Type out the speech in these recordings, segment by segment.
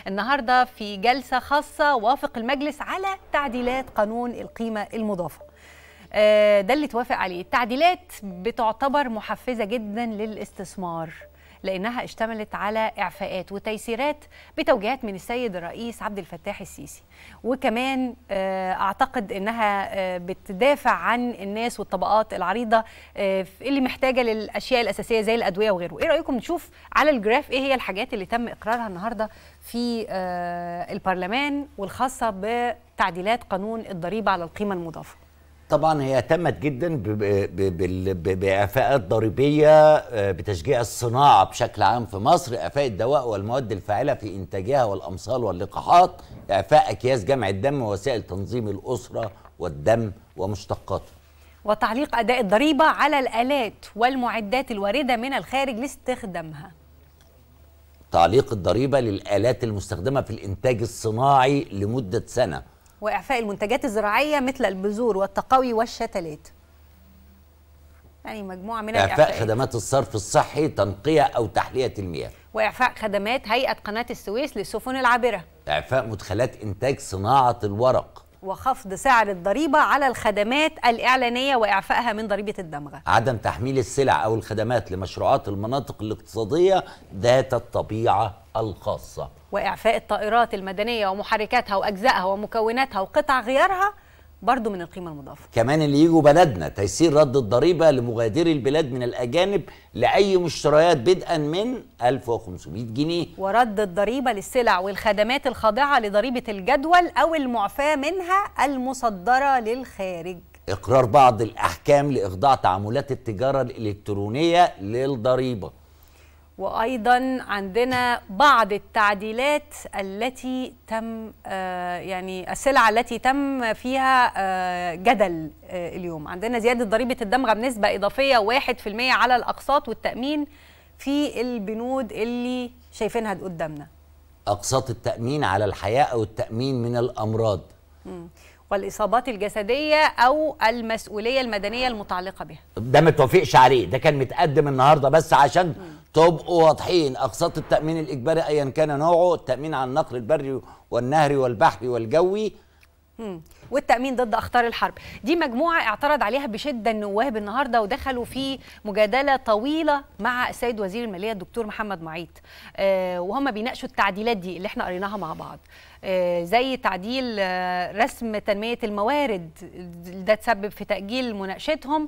النهارده في جلسه خاصه وافق المجلس على تعديلات قانون القيمه المضافه آه، ده اللي توافق عليه التعديلات بتعتبر محفزه جدا للاستثمار لانها اشتملت على اعفاءات وتيسيرات بتوجيهات من السيد الرئيس عبد الفتاح السيسي وكمان آه، اعتقد انها آه، بتدافع عن الناس والطبقات العريضه آه، اللي محتاجه للاشياء الاساسيه زي الادويه وغيره ايه رايكم نشوف على الجراف ايه هي الحاجات اللي تم اقرارها النهارده في آه، البرلمان والخاصه بتعديلات قانون الضريبه على القيمه المضافه طبعا هي اهتمت جدا ب- ب- بال- ب- باعفاءات ضريبيه آه، بتشجيع الصناعه بشكل عام في مصر اعفاء الدواء والمواد الفاعله في انتاجها والامصال واللقاحات اعفاء اكياس جمع الدم ووسائل تنظيم الاسره والدم ومشتقاته وتعليق اداء الضريبه على الالات والمعدات الوارده من الخارج لاستخدامها تعليق الضريبه للالات المستخدمه في الانتاج الصناعي لمده سنه واعفاء المنتجات الزراعيه مثل البذور والتقوي والشتلات يعني مجموعه من اعفاء الاعفاءات خدمات الصرف الصحي تنقيه او تحليه المياه واعفاء خدمات هيئه قناه السويس للسفن العابره اعفاء مدخلات انتاج صناعه الورق وخفض سعر الضريبه على الخدمات الاعلانيه واعفائها من ضريبه الدمغه عدم تحميل السلع او الخدمات لمشروعات المناطق الاقتصاديه ذات الطبيعه الخاصه واعفاء الطائرات المدنيه ومحركاتها واجزائها ومكوناتها وقطع غيارها برضو من القيمه المضافه كمان اللي يجوا بلدنا تيسير رد الضريبه لمغادري البلاد من الاجانب لاي مشتريات بدءا من 1500 جنيه ورد الضريبة للسلع والخدمات الخاضعة لضريبة الجدول أو المعفاة منها المصدرة للخارج اقرار بعض الاحكام لاخضاع تعاملات التجاره الالكترونيه للضريبه وأيضا عندنا بعض التعديلات التي تم آه، يعني السلع التي تم فيها آه، جدل آه، اليوم عندنا زيادة ضريبة الدمغة بنسبة إضافية 1% على الأقساط والتأمين في البنود اللي شايفينها قدامنا اقساط التامين على الحياه او التامين من الامراض والإصابات الجسدية أو المسؤولية المدنية المتعلقة بها ده ما توافقش عليه ده كان متقدم النهارده بس عشان تبقوا واضحين اقساط التامين الاجباري ايا كان نوعه التامين على النقل البري والنهري والبحري والجوي مم. والتأمين ضد أخطار الحرب دي مجموعة اعترض عليها بشدة النواب النهاردة ودخلوا في مجادلة طويلة مع السيد وزير المالية الدكتور محمد معيط آه وهم بيناقشوا التعديلات دي اللي احنا قريناها مع بعض آه زي تعديل آه رسم تنمية الموارد ده تسبب في تأجيل مناقشتهم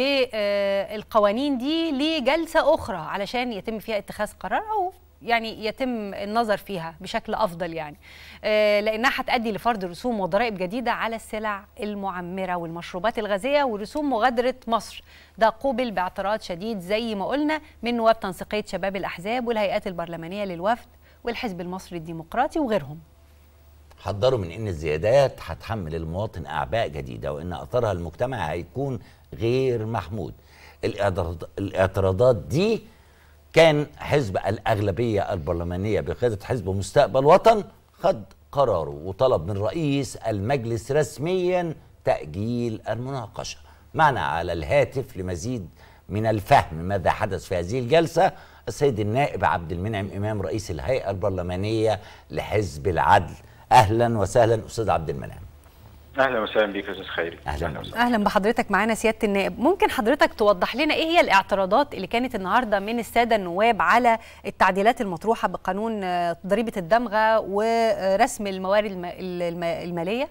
للقوانين دي لجلسة أخرى علشان يتم فيها اتخاذ قرار أو يعني يتم النظر فيها بشكل افضل يعني آه، لانها هتؤدي لفرض رسوم وضرائب جديده على السلع المعمره والمشروبات الغازيه ورسوم مغادره مصر ده قوبل باعتراض شديد زي ما قلنا من نواب تنسيقيه شباب الاحزاب والهيئات البرلمانيه للوفد والحزب المصري الديمقراطي وغيرهم حذروا من ان الزيادات هتحمل المواطن اعباء جديده وان اثرها المجتمع هيكون غير محمود الاعتراض- الاعتراضات دي كان حزب الاغلبيه البرلمانيه بقياده حزب مستقبل وطن خد قراره وطلب من رئيس المجلس رسميا تاجيل المناقشه معنا على الهاتف لمزيد من الفهم ماذا حدث في هذه الجلسه السيد النائب عبد المنعم امام رئيس الهيئه البرلمانيه لحزب العدل اهلا وسهلا استاذ عبد المنعم اهلا وسهلا بيك يا استاذ خيري أهلاً وسهلا اهلا بحضرتك معانا سياده النائب ممكن حضرتك توضح لنا ايه هي الاعتراضات اللي كانت النهارده من الساده النواب على التعديلات المطروحه بقانون آه، ضريبه الدمغه ورسم الموارد الم- الم- الماليه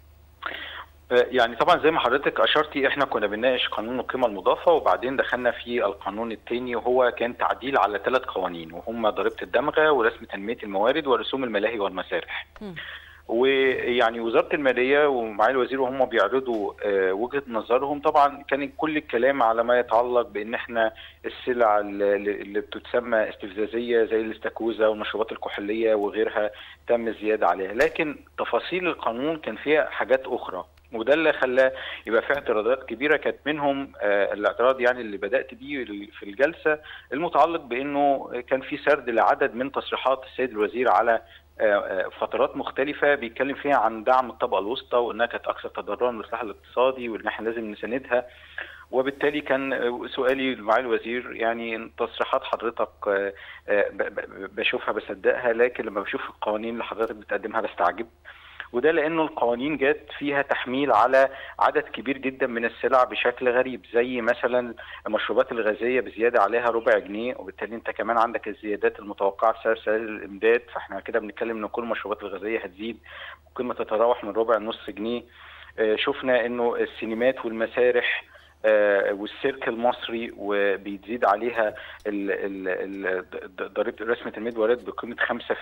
آه، يعني طبعا زي ما حضرتك اشرتي احنا كنا بنناقش قانون القيمه المضافه وبعدين دخلنا في القانون الثاني وهو كان تعديل على ثلاث قوانين وهم ضريبه الدمغه ورسم تنميه الموارد ورسوم الملاهي والمسارح. مم. ويعني وزاره الماليه ومعالي الوزير وهم بيعرضوا آه، وجهه نظرهم طبعا كان كل الكلام على ما يتعلق بان احنا السلع اللي اللي بتتسمى استفزازيه زي الاستاكوزا والمشروبات الكحوليه وغيرها تم الزياده عليها لكن تفاصيل القانون كان فيها حاجات اخرى وده اللي خلاه يبقى في اعتراضات كبيره كانت منهم آه، الاعتراض يعني اللي بدات بيه في الجلسه المتعلق بانه كان في سرد لعدد من تصريحات السيد الوزير على آه، آه، فترات مختلفة بيتكلم فيها عن دعم الطبقة الوسطى وإنها كانت أكثر تضررا للإصلاح الاقتصادي وإن إحنا لازم نساندها وبالتالي كان سؤالي لمعالي الوزير يعني تصريحات حضرتك آه، آه، ب- ب- بشوفها بصدقها لكن لما بشوف القوانين اللي حضرتك بتقدمها بستعجب وده لانه القوانين جت فيها تحميل على عدد كبير جدا من السلع بشكل غريب زي مثلا المشروبات الغازيه بزياده عليها ربع جنيه وبالتالي انت كمان عندك الزيادات المتوقعه بسبب سلاسل الامداد فاحنا كده بنتكلم ان كل المشروبات الغازيه هتزيد قيمه تتراوح من ربع لنص جنيه آه، شفنا انه السينمات والمسارح آه، والسيرك المصري وبيزيد عليها ال- ال- ال- ضريبه رسمه المدورات بقيمه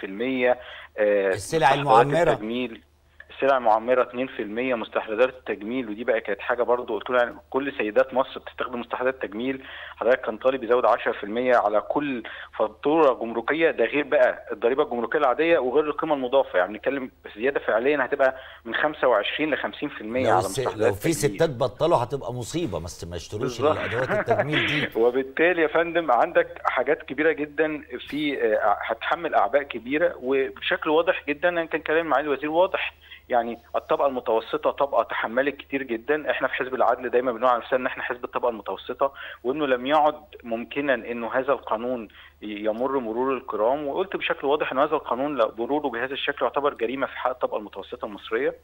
5% آه، السلع مستحضرات المعمرة. التجميل السلع المعمره 2% مستحضرات التجميل ودي بقى كانت حاجه برضو قلت له يعني كل سيدات مصر بتستخدم مستحضرات تجميل حضرتك كان طالب يزود 10% على كل فاتوره جمركيه ده غير بقى الضريبه الجمركيه العاديه وغير القيمه المضافه يعني بنتكلم زياده فعليا هتبقى من 25 ل 50% لو, على الس... مستحضرات لو في التجميل. ستات بطلوا هتبقى مصيبه ما است- ما يشتروش بالظبط. الادوات التجميل دي وبالتالي يا فندم عندك حاجات كبيره جدا في آه، هتحمل اعباء كبيره وبشكل واضح جدا أنا كان كلام معالي الوزير واضح يعني الطبقه المتوسطه طبقه تحملت كتير جدا احنا في حزب العدل دايما بنقول على نفسنا ان احنا حزب الطبقه المتوسطه وانه لم يعد ممكنا انه هذا القانون يمر مرور الكرام وقلت بشكل واضح ان هذا القانون لو مروره بهذا الشكل يعتبر جريمه في حق الطبقه المتوسطه المصريه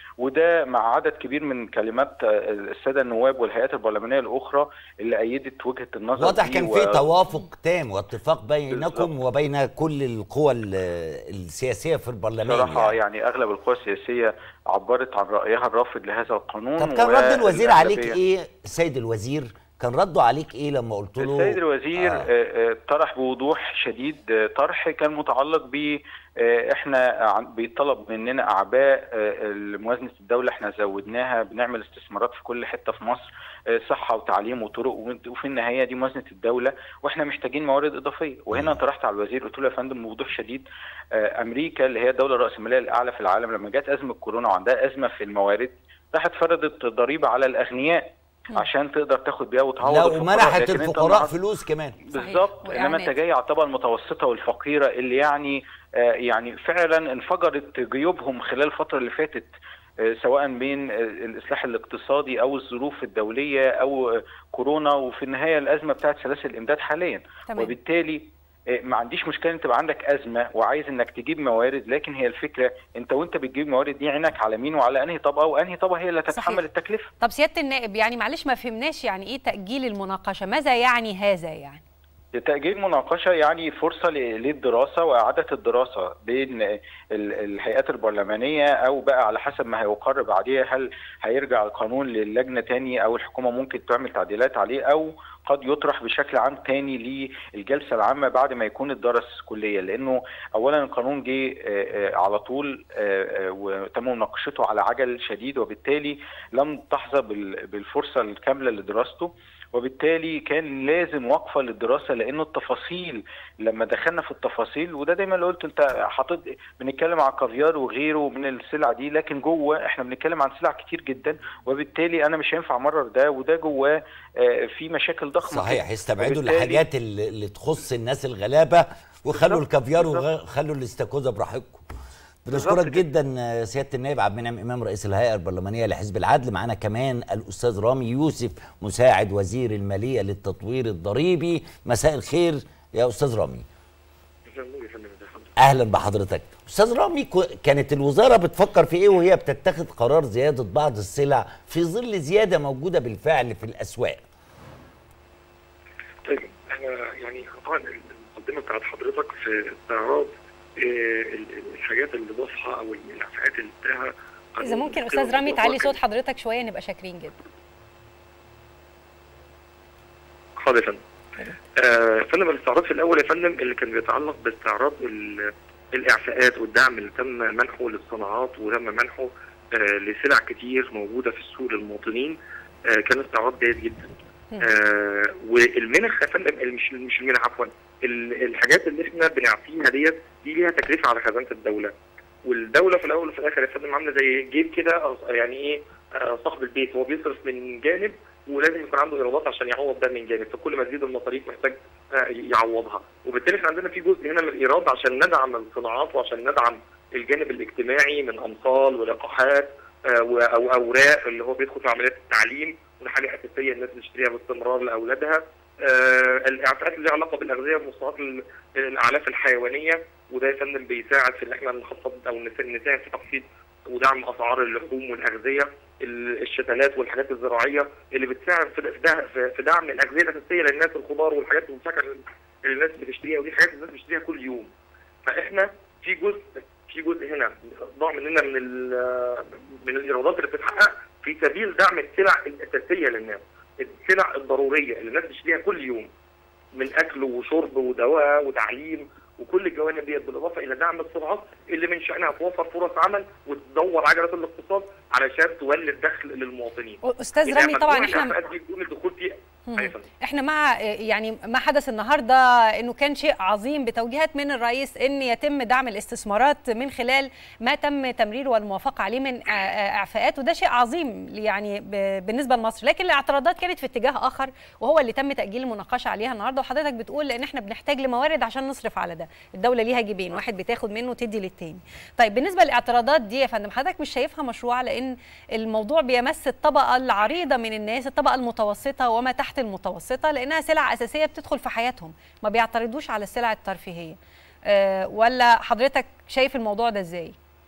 وده مع عدد كبير من كلمات آه، الساده النواب والهيئات البرلمانيه الاخرى اللي ايدت وجهه النظر واضح دي كان و- في توافق تام واتفاق بينكم بالظبط. وبين كل القوى ال- السياسيه في البرلمان بصراحه يعني. يعني اغلب القوى السياسيه عبرت عن رايها الرافض لهذا القانون طب كان رد الوزير عليك والأغلبية- ايه السيد الوزير كان رده عليك ايه لما قلت له السيد الوزير آه. آه. آه طرح بوضوح شديد آه، طرح كان متعلق ب آه، احنا عن- بيطلب مننا اعباء آه، موازنه الدوله احنا زودناها بنعمل استثمارات في كل حته في مصر آه، صحه وتعليم وطرق وانت- وفي النهايه دي موازنه الدوله واحنا محتاجين موارد اضافيه وهنا طرحت على الوزير قلت له يا فندم بوضوح شديد آه، امريكا اللي هي الدوله الراسماليه الاعلى في العالم لما جت ازمه كورونا وعندها ازمه في الموارد راحت فرضت ضريبه على الاغنياء مم. تقدر تاخد بيها وتعوض لا الفقراء. ومنحت لكن أنت الفقراء النهاردة- فلوس كمان صحيح. بالظبط انما انت وإعانات. جاي على الطبقه المتوسطه والفقيره اللي يعني آه يعني فعلا انفجرت جيوبهم خلال الفتره اللي فاتت آه سواء بين آه الاصلاح الاقتصادي او الظروف الدوليه او آه كورونا وفي النهايه الازمه بتاعت سلاسل الامداد حاليا تمام. وبالتالي آه، ما عنديش مشكله ان تبقى عندك ازمه وعايز انك تجيب موارد لكن هي الفكره انت وانت بتجيب موارد دي عينك على مين وعلى انهي طبقه وانهي طبقه هي اللي تتحمل صحيح. التكلفه طب سياده النائب يعني معلش ما فهمناش يعني ايه تاجيل المناقشه ماذا يعني هذا يعني تأجيل مناقشة يعني فرصة ل- للدراسة وإعادة الدراسة بين ال- الهيئات البرلمانية أو بقى على حسب ما هيقر بعديها هل هيرجع القانون للجنة تاني أو الحكومة ممكن تعمل تعديلات عليه أو قد يطرح بشكل عام تاني للجلسة العامة بعد ما يكون الدرس كليا لأنه أولا القانون جه آه، آه، على طول آه، آه، وتم مناقشته على عجل شديد وبالتالي لم تحظى بال- بالفرصة الكاملة لدراسته وبالتالي كان لازم وقفه للدراسه لانه التفاصيل لما دخلنا في التفاصيل وده دايما اللي قلت انت حاطط بنتكلم عن كافيار وغيره من السلع دي لكن جوه احنا بنتكلم عن سلع كتير جدا وبالتالي انا مش هينفع امرر ده وده جواه آه، في مشاكل ضخمه صحيح كده. يستبعدوا وبالتالي- الحاجات اللي, اللي تخص الناس الغلابه وخلوا بالظبط، الكافيار بالظبط. وخلوا الاستاكوزا براحتكم بالظبط بنشكرك كده. جدا آه، سياده النائب عبد المنعم امام رئيس الهيئه البرلمانيه لحزب العدل معانا كمان الاستاذ رامي يوسف مساعد وزير الماليه للتطوير الضريبي مساء الخير يا استاذ رامي اهلا بحضرتك استاذ رامي كو- كانت الوزاره بتفكر في ايه وهي بتتخذ قرار زياده بعض السلع في ظل زياده موجوده بالفعل في الاسواق طيب احنا يعني طبعا المقدمه بتاعت حضرتك في استعراض آه، ال- ال- الحاجات اللي ضافها او الافعال اللي بتاعها اذا ممكن استاذ رامي تعلي صوت حضرتك شويه نبقى شاكرين جدا حاضر يا فندم آه، فندم الاستعراض في الاول يا فندم اللي كان بيتعلق باستعراض ال- الاعفاءات والدعم اللي تم منحه للصناعات وتم منحه آه، لسلع كتير موجوده في السوق للمواطنين آه، كان استعراض جيد جدا مم. آه والمنح يا فندم ال- مش مش المنح عفوا ال- الحاجات اللي احنا بنعطيها ديت دي ليها تكلفه على خزانه الدوله والدوله في الاول وفي الاخر يا فندم عامله زي جيب كده أو يعني ايه آه، صاحب البيت هو بيصرف من جانب ولازم يكون عنده ايرادات عشان يعوض ده من جانب فكل ما تزيد المصاريف محتاج آه، يعوضها وبالتالي احنا عندنا في جزء هنا من الايراد عشان ندعم الصناعات وعشان ندعم الجانب الاجتماعي من امصال ولقاحات آه، و- او اوراق اللي هو بيدخل في عمليات التعليم وده حاجه اساسيه الناس بتشتريها باستمرار لاولادها آه الاعفاءات اللي لها علاقه بالاغذيه ومستويات ال- الاعلاف الحيوانيه وده يا فندم بيساعد في ان احنا نخفض او نس- نساهم في تخفيض ودعم اسعار اللحوم والاغذيه ال- الشتلات والحاجات الزراعيه اللي بتساعد في ده- في- في دعم الاغذيه الاساسيه للناس الخضار والحاجات المسكنه اللي الناس بتشتريها ودي حاجات الناس بتشتريها كل يوم فاحنا في جزء في جزء هنا ضاع مننا من ال- من الايرادات اللي بتتحقق في سبيل دعم السلع الاساسيه للناس السلع الضروريه اللي الناس بتشتريها كل يوم من اكل وشرب ودواء وتعليم وكل الجوانب ديت بالاضافه الى دعم الصناعات اللي من شانها توفر فرص عمل وتدور عجله الاقتصاد علشان تولد دخل للمواطنين. استاذ إذا رامي طبعا مجموعة احنا الأفئات دي بدون الدخول فيها مم. أيوة فندم. احنا مع يعني ما حدث النهارده انه كان شيء عظيم بتوجيهات من الرئيس ان يتم دعم الاستثمارات من خلال ما تم تمريره والموافقه عليه من إع- اعفاءات وده شيء عظيم يعني ب- بالنسبه لمصر لكن الاعتراضات كانت في اتجاه اخر وهو اللي تم تاجيل المناقشه عليها النهارده وحضرتك بتقول ان احنا بنحتاج لموارد عشان نصرف على ده الدوله ليها جيبين واحد بتاخد منه وتدي للتاني طيب بالنسبه للاعتراضات دي يا فندم حضرتك مش شايفها مشروعه لان الموضوع بيمس الطبقه العريضه من الناس الطبقه المتوسطه وما تحت المتوسطه لانها سلع اساسيه بتدخل في حياتهم ما بيعترضوش على السلع الترفيهيه أه ولا حضرتك شايف الموضوع ده ازاي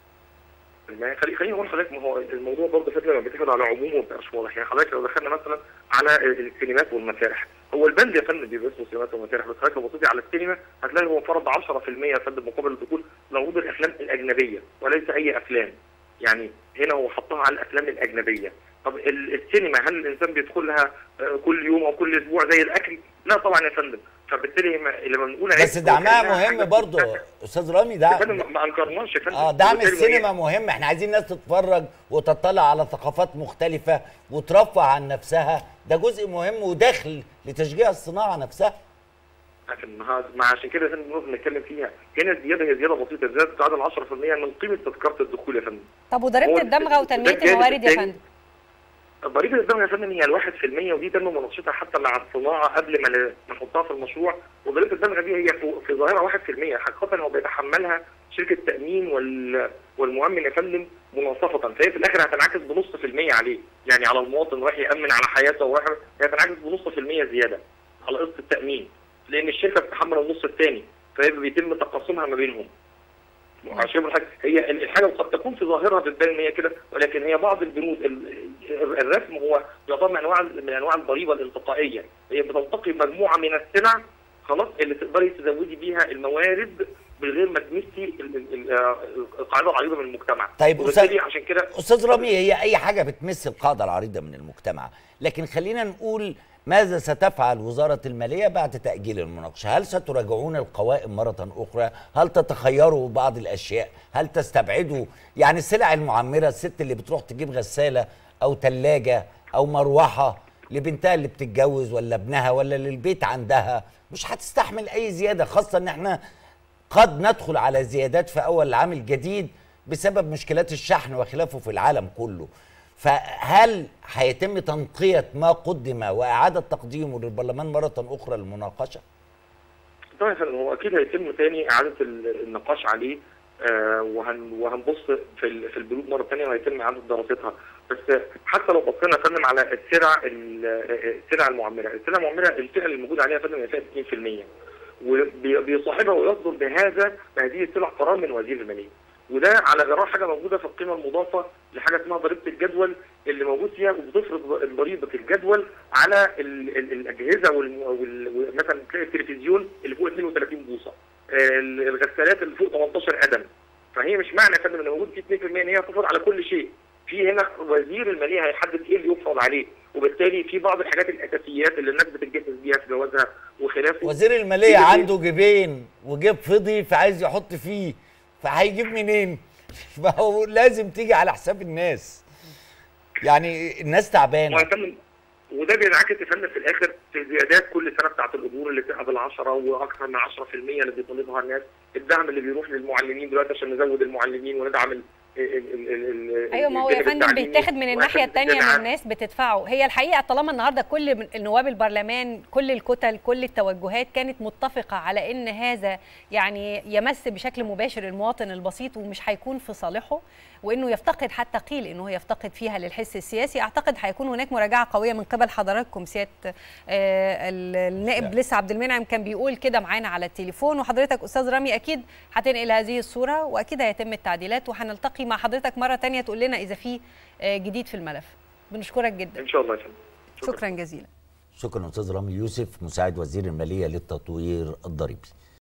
ما هي خلي- خليني اقول لحضرتك ما هو الموضوع برضه فكره لما بتاخد على عمومه ما بيبقاش واضح يعني حضرتك لو دخلنا مثلا على السينمات والمسارح هو البند يا فندم بيبقى اسمه سينمات ومسارح بس حضرتك لو بصيتي على السينما هتلاقي هو فرض 10% يا فندم مقابل الدخول لعروض الافلام الاجنبيه وليس اي افلام يعني هنا هو حطها على الافلام الاجنبيه طب ال- السينما هل الانسان بيدخلها آه، كل يوم او كل اسبوع زي الاكل؟ لا طبعا يا فندم فبالتالي ما- لما بنقول عليه بس هو دعمها كأنها حاجة مهم برضه بتتفتح. استاذ رامي يا دعم فندم ما انكرناش يا فندم اه دعم وبالتالي ما هي- السينما مهم احنا عايزين الناس تتفرج وتطلع على ثقافات مختلفة وترفع عن نفسها ده جزء مهم ودخل لتشجيع الصناعة نفسها عشان ما ما عشان كده يا فندم نقدر نتكلم فيها هنا الزياده هي زياده بسيطه زياده بتعادل 10% من قيمه تذكره الدخول يا فندم طب هو وضريبه الدمغه ده وتنميه الجانب الموارد يا التاني. فندم ضريبه الدم يا فندم هي الواحد في المية ودي تم مناقشتها حتى مع الصناعه قبل ما ن- ما نحطها في المشروع وضريبه الدمغه دي هي في- في ظاهره 1% حقيقه هو بيتحملها شركه التامين وال والمؤمن يا فندم مناصفه فهي في الاخر هتنعكس بنص في المية عليه يعني على المواطن رايح يامن على حياته ورايح هي هتنعكس بنص في المية زياده على قسط التامين لان الشركه بتتحمل النص الثاني فهي بيتم تقاسمها ما بينهم عشان الحاجة هي الحاجه قد تكون في ظاهرها بتبان ان هي كده ولكن هي بعض البنود ال- الرسم هو يعتبر من انواع من انواع الضريبه الانتقائيه هي بتنتقي مجموعه من السلع خلاص اللي تقدري تزودي بيها الموارد من غير ما تمسي ال- ال- ال- آه، القاعده العريضه من المجتمع طيب، وبالتالي عشان كده استاذ رامي هي اي حاجه بتمس القاعده العريضه من المجتمع لكن خلينا نقول ماذا ستفعل وزاره الماليه بعد تاجيل المناقشه هل ستراجعون القوائم مره اخرى هل تتخيروا بعض الاشياء هل تستبعدوا يعني السلع المعمره الست اللي بتروح تجيب غساله او ثلاجه او مروحه لبنتها اللي بتتجوز ولا ابنها ولا للبيت عندها مش هتستحمل اي زياده خاصه ان احنا قد ندخل على زيادات في اول العام الجديد بسبب مشكلات الشحن وخلافه في العالم كله فهل هيتم تنقية ما قدم وإعادة تقديمه للبرلمان مرة أخرى للمناقشة؟ طبعا يا فندم هو اكيد هيتم تاني اعاده ال- النقاش عليه آه وهن وهنبص في ال- في البنود مره ثانيه وهيتم اعاده دراستها بس حتى لو بصينا يا فندم على السلع ال- السلع المعمره، السلع المعمره الفئه اللي موجوده عليها يا فندم هي فئه 2% وبيصاحبها ويصدر بهذا بهذه السلع قرار من وزير الماليه وده على غرار حاجه موجوده في القيمه المضافه لحاجه اسمها ضريبه الجدول اللي موجود فيها وبتفرض ضريبه الجدول على ال ال الاجهزه وال- وال- ومثلا تلاقي التلفزيون اللي فوق 32 بوصه ال- الغسالات اللي فوق 18 قدم فهي مش معنى يا فندم ان موجود في 2% ان هي تفرض على كل شيء في هنا وزير الماليه هيحدد ايه اللي يفرض عليه وبالتالي في بعض الحاجات الاساسيات اللي الناس بتتجهز بيها في جوازها وخلافه وزير المالية عنده جيبين وجيب فضي فعايز يحط فيه فهيجيب منين؟ فهو لازم تيجي على حساب الناس يعني الناس تعبانة وهيتم وده بينعكس يا فندم في الاخر في زيادات كل سنه بتاعت الاجور اللي بتبقى بالعشره واكثر من 10% اللي بيطالبها الناس، الدعم اللي بيروح للمعلمين دلوقتي عشان نزود المعلمين وندعم ال- ال- ال- ال- ايوه ما هو يا الجانب فندم التعليمي بيتاخد من الناحيه وآخد الثانيه من الجامعات. الناس بتدفعه هي الحقيقه طالما النهارده كل من نواب البرلمان كل الكتل كل التوجهات كانت متفقه على ان هذا يعني يمس بشكل مباشر المواطن البسيط ومش هيكون في صالحه وانه يفتقد حتى قيل انه يفتقد فيها للحس السياسي اعتقد هيكون هناك مراجعه قويه من قبل حضراتكم سياده آه، ال- النائب لسه عبد المنعم كان بيقول كده معانا على التليفون وحضرتك استاذ رامي اكيد هتنقل هذه الصوره واكيد هيتم التعديلات وهنلتقي مع حضرتك مره تانية تقول لنا اذا في آه، جديد في الملف بنشكرك جدا ان شاء الله يا فندم شكرا جزيلا شكرا استاذ رامي يوسف مساعد وزير الماليه للتطوير الضريبي